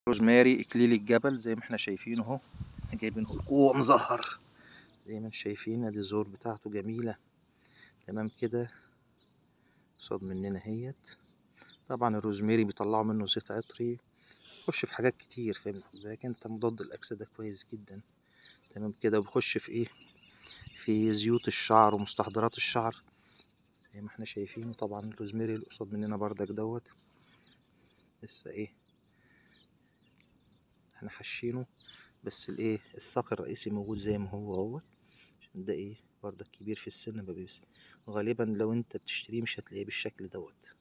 روزماري اكليل الجبل زي ما احنا شايفين اهو جايبينه لكم مزهر زي ما انتم شايفين ادي الزهور بتاعته جميلة تمام كده قصاد مننا اهيت طبعا الروزماري بيطلعوا منه زيت عطري يخش في حاجات كتير فاهم لكن انت مضاد الاكسدة كويس جدا تمام كده وبيخش في ايه في زيوت الشعر ومستحضرات الشعر زي ما احنا شايفين طبعا الروزماري اللي قصاد مننا بردك دوت لسه ايه احنا حاشينه بس الايه الساق الرئيسي موجود زي ما هو اهوت عشان ده ايه بردك كبير في السن ما بيبس وغالبا لو انت بتشتريه مش هتلاقيه بالشكل دوت